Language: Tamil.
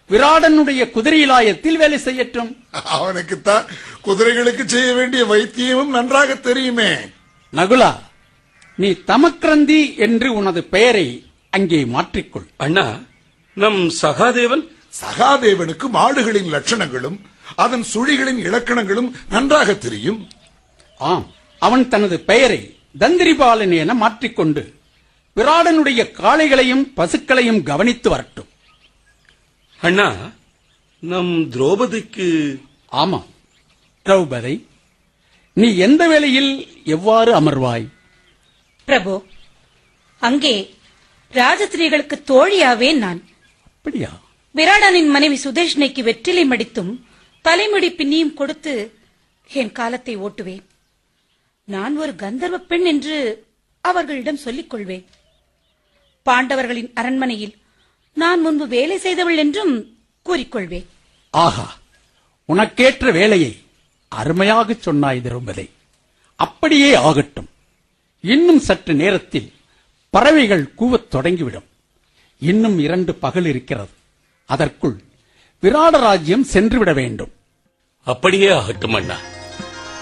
விராடனுடைய குதிரையிலாயத்தில் வேலை செய்யட்டும் அவனுக்குத்தான் குதிரைகளுக்கு செய்ய வேண்டிய வைத்தியமும் நன்றாக தெரியுமே நகுலா நீ தமக்ரந்தி என்று உனது பெயரை அங்கே மாற்றிக்கொள் அண்ணா நம் சகாதேவன் சகாதேவனுக்கு மாடுகளின் லட்சணங்களும் அதன் சுழிகளின் இலக்கணங்களும் நன்றாக தெரியும் ஆம் அவன் தனது பெயரை தந்திரிபாலன் என மாற்றிக்கொண்டு விராடனுடைய காளைகளையும் பசுக்களையும் கவனித்து வரட்டும் அண்ணா நம் திரௌபதிக்கு ஆமாம் திரௌபதி நீ எந்த வேளையில் எவ்வாறு அமர்வாய் பிரபு அங்கே ராஜஸ்திரீகளுக்கு தோழியாவேன் நான் அப்படியா விராடனின் மனைவி சுதேஷ்ணைக்கு வெற்றிலை மடித்தும் தலைமுடி பின்னியும் கொடுத்து என் காலத்தை ஓட்டுவேன் நான் ஒரு கந்தர்வ பெண் என்று அவர்களிடம் சொல்லிக் கொள்வேன் பாண்டவர்களின் அரண்மனையில் நான் முன்பு வேலை செய்தவள் என்றும் கூறிக்கொள்வேன் ஆஹா உனக்கேற்ற வேலையை அருமையாகச் சொன்னாய் திரௌபதி அப்படியே ஆகட்டும் இன்னும் சற்று நேரத்தில் பறவைகள் கூவத் தொடங்கிவிடும் இன்னும் இரண்டு பகல் இருக்கிறது அதற்குள் விராட ராஜ்யம் சென்றுவிட வேண்டும் அப்படியே ஆகட்டும் அண்ணா